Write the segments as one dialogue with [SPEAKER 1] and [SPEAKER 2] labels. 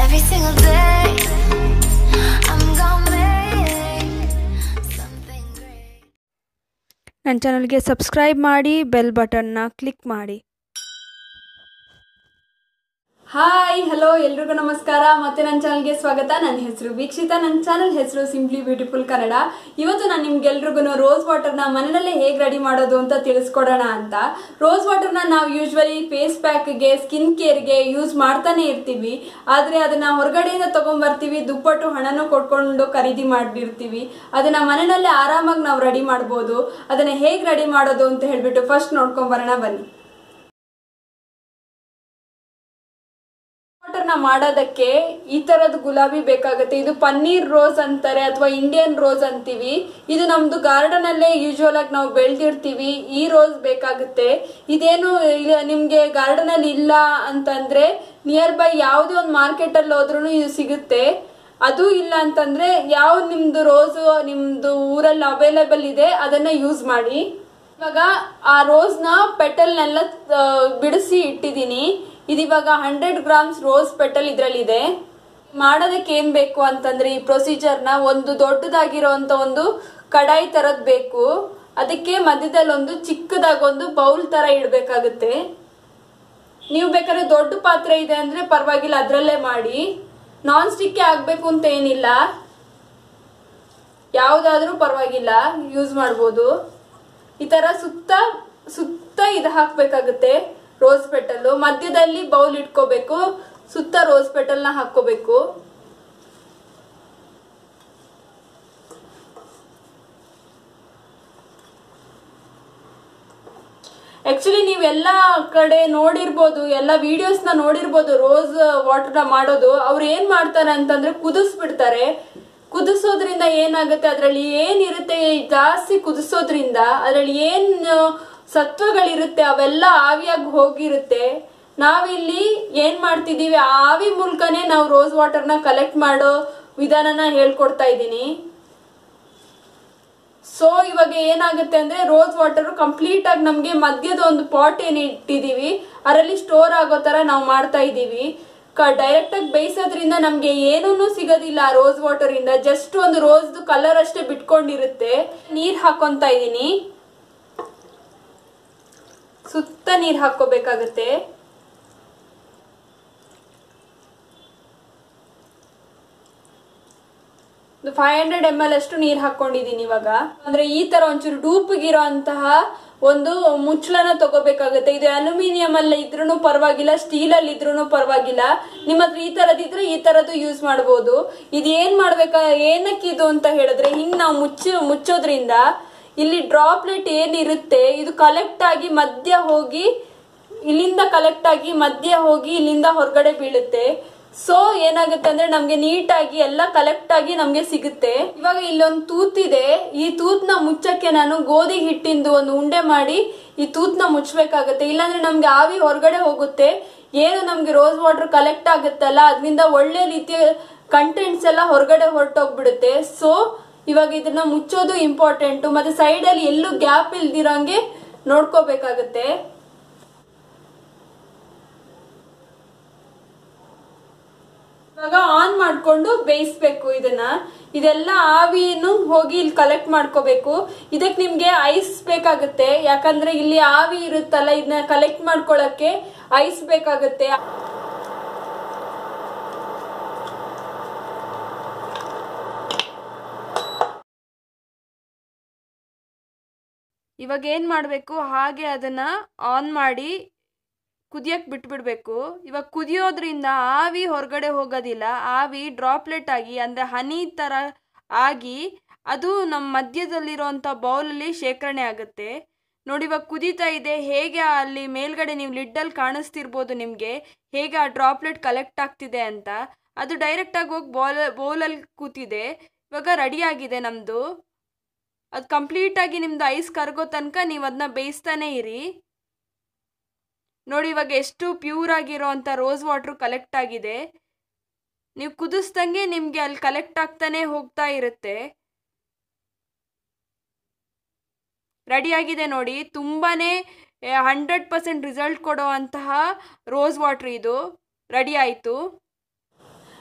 [SPEAKER 1] Every single day, I'm gonna make something great.
[SPEAKER 2] ನನ್ನ ಚಾನಲ್ಗೆ subscribe ಮಾಡಿ ಬೆಲ್ ಬಟನ್ನ ಕ್ಲಿಕ್ ಮಾಡಿ
[SPEAKER 3] ಹಾಯ್ ಹಲೋ ಎಲ್ರಿಗೂ ನಮಸ್ಕಾರ ಮತ್ತೆ ನನ್ನ ಚಾನಲ್ಗೆ ಸ್ವಾಗತ ನನ್ನ ಹೆಸರು ವೀಕ್ಷಿತ ನನ್ನ ಚಾನಲ್ ಹೆಸರು ಸಿಂಪ್ಲಿ ಬ್ಯೂಟಿಫುಲ್ ಕನ್ನಡ ಇವತ್ತು ನಾನು ನಿಮ್ಗೆಲ್ರಿಗೂ ರೋಸ್ ವಾಟರ್ನ ಮನೆಯಲ್ಲೇ ಹೇಗೆ ರೆಡಿ ಮಾಡೋದು ಅಂತ ತಿಳಿಸ್ಕೊಡೋಣ ಅಂತ ರೋಸ್ ವಾಟರ್ನ ನಾವು ಯೂಶ್ವಲಿ ಫೇಸ್ ಪ್ಯಾಕ್ಗೆ ಸ್ಕಿನ್ ಕೇರ್ಗೆ ಯೂಸ್ ಮಾಡ್ತಾನೆ ಇರ್ತೀವಿ ಆದರೆ ಅದನ್ನ ಹೊರಗಡೆಯಿಂದ ತಗೊಂಡ್ಬರ್ತೀವಿ ದುಪ್ಪಟ್ಟು ಹಣನೂ ಕೊಟ್ಕೊಂಡು ಖರೀದಿ ಮಾಡಿರ್ತೀವಿ ಅದನ್ನ ಮನೆಯಲ್ಲೇ ಆರಾಮಾಗಿ ನಾವು ರೆಡಿ ಮಾಡ್ಬೋದು ಅದನ್ನ ಹೇಗೆ ರೆಡಿ ಮಾಡೋದು ಅಂತ ಹೇಳ್ಬಿಟ್ಟು ಫಸ್ಟ್ ನೋಡ್ಕೊಂಬರೋಣ ಬನ್ನಿ ವಾಟರ್ನ ಮಾಡೋದಕ್ಕೆ ಈ ತರದ ಗುಲಾಬಿ ಬೇಕಾಗುತ್ತೆ ಇದು ಪನ್ನೀರ್ ರೋಸ್ ಅಂತಾರೆ ಅಥವಾ ಇಂಡಿಯನ್ ರೋಸ್ ಅಂತೀವಿ ಇದು ನಮ್ದು ಗಾರ್ಡನ್ ಅಲ್ಲೇ ಯೂಶುವಲ್ ಆಗಿ ನಾವು ಬೆಳೆದಿರ್ತೀವಿ ಈ ರೋಸ್ ಬೇಕಾಗುತ್ತೆ ಇದೇನು ಇಲ್ಲ- ನಿಮ್ಗೆ ಗಾರ್ಡನ್ ಅಲ್ಲಿ ಇಲ್ಲ ಅಂತಂದ್ರೆ ನಿಯರ್ ಬೈ ಯಾವುದೇ ಒಂದು ಮಾರ್ಕೆಟ್ ಅಲ್ಲಿ ಹೋದ್ರೂ ಇದು ಸಿಗುತ್ತೆ ಅದು ಇಲ್ಲ ಅಂತಂದ್ರೆ ಯಾವ ನಿಮ್ದು ರೋಸ್ ನಿಮ್ದು ಊರಲ್ಲಿ ಅವೈಲೇಬಲ್ ಇದೆ ಅದನ್ನ ಯೂಸ್ ಮಾಡಿ ಇವಾಗ ಆ ರೋಸ್ನ ಪೆಟಲ್ನೆಲ್ಲ ಬಿಡಿಸಿ ಇಟ್ಟಿದ್ದೀನಿ ಇದಿವಾಗ ಹಂಡ್ರೆಡ್ ಗ್ರಾಮ್ಸ್ ರೋಸ್ ಪೆಟಲ್ ಇದರಲ್ಲಿದೆ ಮಾಡೋದಕ್ಕೆ ಏನ್ ಬೇಕು ಅಂತಂದ್ರೆ ಈ ಪ್ರೊಸೀಜರ್ನ ಒಂದು ದೊಡ್ಡದಾಗಿರೋಂಥ ಒಂದು ಕಡಾಯಿ ತರದ್ ಬೇಕು ಅದಕ್ಕೆ ಮಧ್ಯದಲ್ಲಿ ಒಂದು ಚಿಕ್ಕದಾಗಿ ಒಂದು ಬೌಲ್ ತರ ಇಡಬೇಕಾಗುತ್ತೆ ನೀವು ಬೇಕಾದ್ರೆ ದೊಡ್ಡ ಪಾತ್ರೆ ಇದೆ ಅಂದ್ರೆ ಪರವಾಗಿಲ್ಲ ಅದರಲ್ಲೇ ಮಾಡಿ ನಾನ್ ಸ್ಟಿಕ್ ಆಗ್ಬೇಕು ಅಂತ ಏನಿಲ್ಲ ಯಾವುದಾದ್ರೂ ಪರವಾಗಿಲ್ಲ ಯೂಸ್ ಮಾಡ್ಬೋದು ಈ ತರ ಸುತ್ತ ಸುತ್ತ ಇದು ಹಾಕ್ಬೇಕಾಗುತ್ತೆ ರೋಸ್ ಪೆಟಲ್ಲು ಮಧ್ಯದಲ್ಲಿ ಬೌಲ್ ಇಟ್ಕೋಬೇಕು ಸುತ್ತ ರೋಸ್ ಪೆಟಲ್ನ ಹಾಕೋಬೇಕು ಆಕ್ಚುಲಿ ನೀವೆಲ್ಲ ಕಡೆ ನೋಡಿರ್ಬೋದು ಎಲ್ಲ ವಿಡಿಯೋಸ್ನ ನೋಡಿರ್ಬೋದು ರೋಸ್ ವಾಟರ್ನ ಮಾಡೋದು ಅವ್ರು ಏನ್ ಮಾಡ್ತಾರೆ ಅಂತಂದ್ರೆ ಕುದಿಸ್ಬಿಡ್ತಾರೆ ಕುದಿಸೋದ್ರಿಂದ ಏನಾಗುತ್ತೆ ಅದರಲ್ಲಿ ಏನಿರುತ್ತೆ ಜಾಸ್ತಿ ಕುದಿಸೋದ್ರಿಂದ ಅದರಲ್ಲಿ ಏನ್ ಸತ್ವಗಳಿರುತ್ತೆ ಅವೆಲ್ಲ ಆವಿಯಾಗಿ ಹೋಗಿರುತ್ತೆ ನಾವಿಲ್ಲಿ ಏನ್ ಮಾಡ್ತಿದೀವಿ ಆ ಆವಿ ಮೂಲಕನೇ ನಾವು ರೋಸ್ ವಾಟರ್ನ ಕಲೆಕ್ಟ್ ಮಾಡೋ ವಿಧಾನನ ಹೇಳ್ಕೊಡ್ತಾ ಇದ್ದೀನಿ ಸೊ ಇವಾಗ ಏನಾಗುತ್ತೆ ಅಂದ್ರೆ ರೋಸ್ ವಾಟರ್ ಕಂಪ್ಲೀಟ್ ಆಗಿ ನಮ್ಗೆ ಮಧ್ಯದ ಒಂದು ಪಾಟ್ ಏನ್ ಇಟ್ಟಿದೀವಿ ಅದರಲ್ಲಿ ಸ್ಟೋರ್ ಆಗೋ ತರ ನಾವು ಮಾಡ್ತಾ ಇದೀವಿ ಡೈರೆಕ್ಟ್ ಆಗಿ ಬೇಯಿಸೋದ್ರಿಂದ ನಮ್ಗೆ ಏನೂ ಸಿಗೋದಿಲ್ಲ ಆ ರೋಸ್ ವಾಟರ್ ಇಂದ ಜಸ್ಟ್ ಒಂದು ರೋಸ್ ಕಲರ್ ಅಷ್ಟೇ ಬಿಟ್ಕೊಂಡಿರುತ್ತೆ ನೀರ್ ಹಾಕೊಂತ ಇದೀನಿ ಸುತ್ತ ನೀರ್ ಹಾಕೋಬೇಕಾಗತ್ತೆ ಫೈವ್ ಹಂಡ್ರೆಡ್ ಎಮ್ ಎಲ್ ಅಷ್ಟು ನೀರ್ ಹಾಕೊಂಡಿದೀನಿ ಇವಾಗ ಅಂದ್ರೆ ಈ ತರ ಒಂಚೂರು ಡೂಪ್ಗಿರೋ ಅಂತಹ ಒಂದು ಮುಚ್ಚಳನ ತಗೋಬೇಕಾಗುತ್ತೆ ಇದು ಅಲ್ಯೂಮಿನಿಯಂ ಅಲ್ಲಿ ಇದ್ರೂ ಪರವಾಗಿಲ್ಲ ಸ್ಟೀಲ್ ಅಲ್ಲಿ ಇದ್ರೂ ಪರವಾಗಿಲ್ಲ ನಿಮ್ಮ ಹತ್ರ ಈ ತರದಿದ್ರೆ ಈ ತರದ್ದು ಯೂಸ್ ಮಾಡಬಹುದು ಇದು ಏನ್ ಮಾಡ್ಬೇಕಾ ಏನಕ್ಕೆ ಇದು ಅಂತ ಹೇಳಿದ್ರೆ ಹಿಂಗ್ ನಾವು ಮುಚ್ಚ ಮುಚ್ಚೋದ್ರಿಂದ ಇಲ್ಲಿ ಡ್ರಾಪ್ಲೆಟ್ ಏನಿರುತ್ತೆ ಇದು ಕಲೆಕ್ಟ್ ಆಗಿ ಮಧ್ಯ ಹೋಗಿ ಇಲ್ಲಿಂದ ಕಲೆಕ್ಟ್ ಆಗಿ ಮಧ್ಯ ಹೋಗಿ ಇಲ್ಲಿಂದ ಹೊರಗಡೆ ಬೀಳುತ್ತೆ ಸೊ ಏನಾಗುತ್ತೆ ಅಂದ್ರೆ ನಮ್ಗೆ ನೀಟಾಗಿ ಎಲ್ಲ ಕಲೆಕ್ಟ್ ಆಗಿ ನಮ್ಗೆ ಸಿಗುತ್ತೆ ಇವಾಗ ಇಲ್ಲೊಂದು ತೂತಿದೆ ಈ ತೂತ್ನ ಮುಚ್ಚಕ್ಕೆ ನಾನು ಗೋಧಿ ಹಿಟ್ಟಿಂದು ಒಂದು ಉಂಡೆ ಮಾಡಿ ಈ ತೂತ್ನ ಮುಚ್ಚಬೇಕಾಗತ್ತೆ ಇಲ್ಲಾಂದ್ರೆ ನಮ್ಗೆ ಆವಿ ಹೊರಗಡೆ ಹೋಗುತ್ತೆ ಏನು ನಮ್ಗೆ ರೋಸ್ ವಾಟರ್ ಕಲೆಕ್ಟ್ ಆಗುತ್ತಲ್ಲ ಅದರಿಂದ ಒಳ್ಳೆ ರೀತಿಯ ಕಂಟೆಂಟ್ಸ್ ಎಲ್ಲ ಹೊರಗಡೆ ಹೊರಟೋಗ್ಬಿಡುತ್ತೆ ಸೊ ಇವಾಗ ಇದನ್ನ ಮುಚ್ಚೋದು ಇಂಪಾರ್ಟೆಂಟ್ ಮತ್ತೆ ಸೈಡ್ ಅಲ್ಲಿ ಎಲ್ಲೂ ಗ್ಯಾಪ್ ಇಲ್ದಿರಂಗೆ ನೋಡ್ಕೋಬೇಕಾಗತ್ತೆ ಇವಾಗ ಆನ್ ಮಾಡ್ಕೊಂಡು ಬೇಯಿಸ್ಬೇಕು ಇದನ್ನ ಇದೆಲ್ಲ ಆವಿನು ಹೋಗಿ ಇಲ್ಲಿ ಕಲೆಕ್ಟ್ ಮಾಡ್ಕೋಬೇಕು ಇದಕ್ಕೆ ನಿಮ್ಗೆ ಐಸ್ ಬೇಕಾಗುತ್ತೆ ಯಾಕಂದ್ರೆ ಇಲ್ಲಿ ಆವಿ ಇರುತ್ತಲ್ಲ ಇದನ್ನ ಕಲೆಕ್ಟ್ ಮಾಡ್ಕೊಳಕ್ಕೆ ಐಸ್ ಬೇಕಾಗುತ್ತೆ ಇವಾಗ ಏನ್ ಮಾಡಬೇಕು ಹಾಗೆ ಅದನ್ನ ಆನ್ ಮಾಡಿ ಕುದಿಯಕ್ಕೆ ಬಿಟ್ಬಿಡ್ಬೇಕು ಇವಾಗ ಕುದಿಯೋದ್ರಿಂದ ಆವಿ ಹೊರಗಡೆ ಹೋಗೋದಿಲ್ಲ ಆವಿ ಡ್ರಾಪ್ಲೆಟ್ ಆಗಿ ಅಂದರೆ ಹನಿ ಥರ ಆಗಿ ಅದು ನಮ್ಮ ಮಧ್ಯದಲ್ಲಿರೋಂಥ ಬೌಲಲ್ಲಿ ಶೇಖರಣೆ ಆಗುತ್ತೆ ನೋಡಿ ಇವಾಗ ಕುದೀತಾ ಇದೆ ಹೇಗೆ ಅಲ್ಲಿ ಮೇಲ್ಗಡೆ ನೀವು ಲಿಡ್ಡಲ್ಲಿ ಕಾಣಿಸ್ತಿರ್ಬೋದು ನಿಮಗೆ ಹೇಗೆ ಆ ಡ್ರಾಪ್ಲೆಟ್ ಕಲೆಕ್ಟ್ ಆಗ್ತಿದೆ ಅಂತ ಅದು ಡೈರೆಕ್ಟಾಗಿ ಹೋಗಿ ಬೌಲ್ ಬೌಲಲ್ಲಿ ಕೂತಿದೆ ಇವಾಗ ರೆಡಿ ಆಗಿದೆ ನಮ್ಮದು ಅದು ಕಂಪ್ಲೀಟಾಗಿ ನಿಮ್ಮದು ಐಸ್ ಕರಗೋ ತನಕ ನೀವು ಅದನ್ನ ಬೇಯಿಸ್ತಾನೆ ಇರಿ ನೋಡಿ ಇವಾಗ ಎಷ್ಟು ಪ್ಯೂರ್ ಆಗಿರೋ ಅಂಥ ರೋಸ್ ವಾಟ್ರು ಕಲೆಕ್ಟ್ ಆಗಿದೆ ನೀವು ಕುದಿಸ್ದಂಗೆ ನಿಮಗೆ ಅಲ್ಲಿ ಕಲೆಕ್ಟ್ ಆಗ್ತಾನೆ ಹೋಗ್ತಾ ಇರುತ್ತೆ ರೆಡಿ ಆಗಿದೆ ನೋಡಿ ತುಂಬಾ ಹಂಡ್ರೆಡ್ ಪರ್ಸೆಂಟ್ ರಿಸಲ್ಟ್ ಕೊಡೋ ಅಂತಹ ರೋಸ್ ವಾಟ್ರ್ ಇದು ರೆಡಿ ಆಯಿತು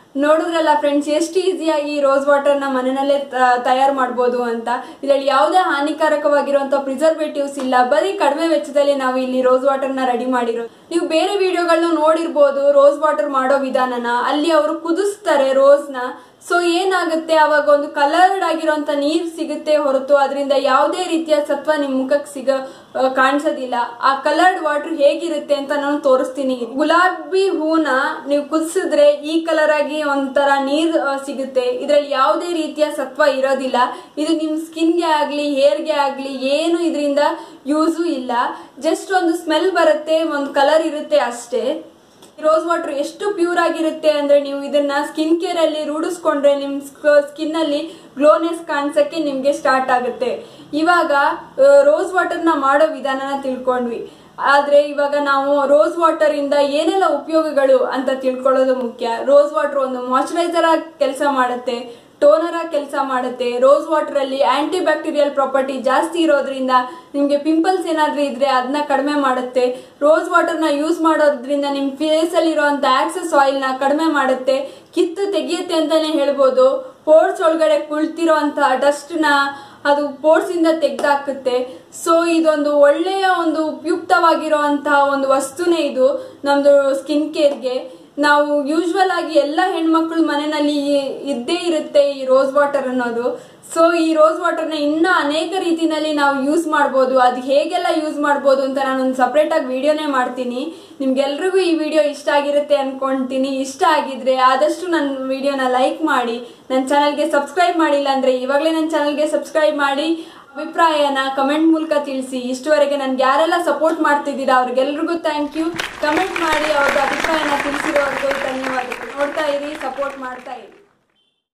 [SPEAKER 3] ನೋಡಿದ್ರಲ್ಲ ಫ್ರೆಂಡ್ಸ್ ಎಷ್ಟು ಈಸಿಯಾಗಿ ರೋಸ್ ವಾಟರ್ನ ಮನೆಯಲ್ಲೇ ತಯಾರು ಮಾಡ್ಬೋದು ಅಂತ ಇದರಲ್ಲಿ ಯಾವುದೇ ಹಾನಿಕಾರಕವಾಗಿರುವಂಥ ಪ್ರಿಸರ್ವೇಟಿವ್ಸ್ ಇಲ್ಲ ಬರೀ ಕಡಿಮೆ ವೆಚ್ಚದಲ್ಲಿ ನಾವು ಇಲ್ಲಿ ರೋಸ್ ವಾಟರ್ನ ರೆಡಿ ಮಾಡಿರೋ ನೀವು ಬೇರೆ ವಿಡಿಯೋಗಳನ್ನ ನೋಡಿರ್ಬೋದು ರೋಸ್ ವಾಟರ್ ಮಾಡೋ ವಿಧಾನನ ಅಲ್ಲಿ ಅವರು ಕುದಿಸ್ತಾರೆ ರೋಸ್ನ ಸೊ ಏನಾಗುತ್ತೆ ಅವಾಗ ಒಂದು ಕಲರ್ಡ್ ಆಗಿರುವಂತ ನೀರ್ ಸಿಗುತ್ತೆ ಹೊರತು ಅದರಿಂದ ಯಾವುದೇ ರೀತಿಯ ಸತ್ವ ನಿಮ್ ಮುಖಕ್ಕೆ ಸಿಗ ಆ, ಕಾಣಿಸೋದಿಲ್ಲ ಆ ಕಲರ್ಡ್ ವಾಟರ್ ಹೇಗಿರುತ್ತೆ ಅಂತ ನಾನು ತೋರಿಸ್ತೀನಿ ಗುಲಾಬಿ ಹೂನ ನೀವು ಕುದಿಸಿದ್ರೆ ಈ ಕಲರ್ ಆಗಿ ಒಂಥರ ನೀರ್ ಆ, ಸಿಗುತ್ತೆ ಇದರಲ್ಲಿ ಯಾವುದೇ ರೀತಿಯ ಸತ್ವ ಇರೋದಿಲ್ಲ ಇದು ನಿಮ್ ಸ್ಕಿನ್ಗೆ ಆಗ್ಲಿ ಹೇರ್ಗೆ ಆಗ್ಲಿ ಏನು ಇದರಿಂದ ಯೂಸು ಇಲ್ಲ ಜಸ್ಟ್ ಒಂದು ಸ್ಮೆಲ್ ಬರುತ್ತೆ ಒಂದು ಕಲರ್ ಇರುತ್ತೆ ಅಷ್ಟೇ ರೋಸ್ ವಾಟರ್ ಎಷ್ಟು ಪ್ಯೂರ್ ಆಗಿರುತ್ತೆ ಅಂದ್ರೆ ನೀವು ಇದನ್ನ ಸ್ಕಿನ್ ಕೇರ್ ಅಲ್ಲಿ ರೂಢಿಸ್ಕೊಂಡ್ರೆ ನಿಮ್ ಸ್ಕಿನ್ ಅಲ್ಲಿ ಗ್ಲೋನೆಸ್ ಕಾಣಿಸಕ್ಕೆ ನಿಮ್ಗೆ ಸ್ಟಾರ್ಟ್ ಆಗುತ್ತೆ ಇವಾಗ ರೋಸ್ ವಾಟರ್ನ ಮಾಡೋ ವಿಧಾನನ ತಿಳ್ಕೊಂಡ್ವಿ ಆದ್ರೆ ಇವಾಗ ನಾವು ರೋಸ್ ವಾಟರ್ ಇಂದ ಏನೆಲ್ಲ ಉಪಯೋಗಗಳು ಅಂತ ತಿಳ್ಕೊಳ್ಳೋದು ಮುಖ್ಯ ರೋಸ್ ವಾಟರ್ ಒಂದು ಮಾಯಶ್ಚರೈಸರ್ ಆಗಿ ಕೆಲಸ ಮಾಡುತ್ತೆ ಟೋನರ್ ಆಗಿ ಕೆಲಸ ಮಾಡುತ್ತೆ ರೋಸ್ ವಾಟರ್ ಅಲ್ಲಿ ಆಂಟಿ ಬ್ಯಾಕ್ಟೀರಿಯಲ್ ಪ್ರಾಪರ್ಟಿ ಜಾಸ್ತಿ ಇರೋದ್ರಿಂದ ನಿಮಗೆ ಪಿಂಪಲ್ಸ್ ಏನಾದ್ರೂ ಇದ್ರೆ ಅದನ್ನ ಕಡಿಮೆ ಮಾಡುತ್ತೆ ರೋಸ್ ವಾಟರ್ನ ಯೂಸ್ ಮಾಡೋದ್ರಿಂದ ನಿಮ್ಮ ಫೇಸ್ ಅಲ್ಲಿ ಇರುವಂತ ಆಕ್ಸಸ್ ಆಯಿಲ್ ನ ಕಡಿಮೆ ಮಾಡುತ್ತೆ ಕಿತ್ತು ತೆಗೆಯುತ್ತೆ ಅಂತಾನೆ ಹೇಳ್ಬೋದು ಪೋರ್ಸ್ ಒಳಗಡೆ ಕುಳಿತಿರೋಂತ ಡಸ್ಟ್ ನ ಅದು ಪೋರ್ಸ್ ಇಂದ ತೆಗ್ದಾಕುತ್ತೆ ಸೊ ಇದೊಂದು ಒಳ್ಳೆಯ ಒಂದು ಉಪಯುಕ್ತವಾಗಿರುವಂತಹ ಒಂದು ವಸ್ತುನೇ ಇದು ನಮ್ದು ಸ್ಕಿನ್ ಕೇರ್ಗೆ ನಾವು ಯೂಶ್ವಲ್ ಆಗಿ ಎಲ್ಲ ಹೆಣ್ಮಕ್ಳು ಮನೆಯಲ್ಲಿ ಈ- ಇದ್ದೇ ಇರುತ್ತೆ ಈ ರೋಸ್ ವಾಟರ್ ಅನ್ನೋದು ಸೊ ಈ ರೋಸ್ ವಾಟರ್ನ ಇನ್ನೂ ಅನೇಕ ರೀತಿನಲ್ಲಿ ನಾವು ಯೂಸ್ ಮಾಡ್ಬೋದು ಅದು ಹೇಗೆಲ್ಲ ಯೂಸ್ ಮಾಡ್ಬೋದು ಅಂತ ನಾನೊಂದು ಸಪ್ರೇಟ್ ಆಗಿ ವಿಡಿಯೋನೇ ಮಾಡ್ತೀನಿ ನಿಮ್ಗೆಲ್ರಿಗೂ ಈ ವಿಡಿಯೋ ಇಷ್ಟ ಆಗಿರುತ್ತೆ ಅನ್ಕೊಂತೀನಿ ಇಷ್ಟ ಆಗಿದ್ರೆ ಆದಷ್ಟು ನನ್ನ ವಿಡಿಯೋನ ಲೈಕ್ ಮಾಡಿ ನನ್ನ ಚಾನಲ್ಗೆ ಸಬ್ಸ್ಕ್ರೈಬ್ ಮಾಡಿಲ್ಲ ಅಂದ್ರೆ ಇವಾಗಲೇ ನನ್ನ ಚಾನಲ್ಗೆ ಸಬ್ಸ್ಕ್ರೈಬ್ ಮಾಡಿ ಅಭಿಪ್ರಾಯನ ಕಮೆಂಟ್ ಮೂಲಕ ತಿಳಿಸಿ ಇಷ್ಟುವರೆಗೆ ನನ್ಗೆ ಯಾರೆಲ್ಲ ಸಪೋರ್ಟ್ ಮಾಡ್ತಿದ್ದೀರಾ ಅವ್ರಿಗೆಲ್ರಿಗೂ ಥ್ಯಾಂಕ್ ಯು ಕಮೆಂಟ್ ಮಾಡಿ ಅವ್ರದ್ದು ಅಭಿಪ್ರಾಯನ ತಿಳಿಸಿರೋರ್ಗೂ ಧನ್ಯವಾದಗಳು ನೋಡ್ತಾ ಇರಿ ಸಪೋರ್ಟ್ ಮಾಡ್ತಾ ಇರಿ